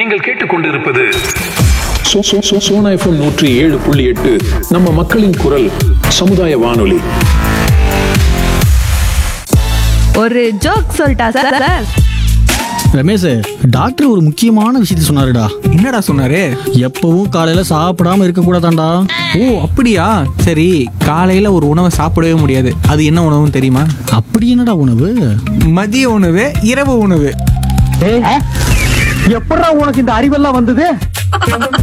நீங்கள் கேட்டுக்கொண்டிருப்பது சோ- சோ- சோ- சோனா எஃப்எம் நூற்றி ஏழு புள்ளி எட்டு நம்ம மக்களின் குரல் சமுதாய வானொலி ஒரு ஜோக் சொல்லிட்டா சார் சார் ரமேஷ் டாக்டர் ஒரு முக்கியமான விஷயத்த சொன்னாருடா என்னடா சொன்னாரு எப்பவும் காலையில சாப்பிடாம இருக்க கூடாதாண்டா ஓ அப்படியா சரி காலையில ஒரு உணவை சாப்பிடவே முடியாது அது என்ன உணவுன்னு தெரியுமா அப்படி என்னடா உணவு மதிய உணவு இரவு உணவு எப்படா உனக்கு இந்த அறிவெல்லாம் வந்தது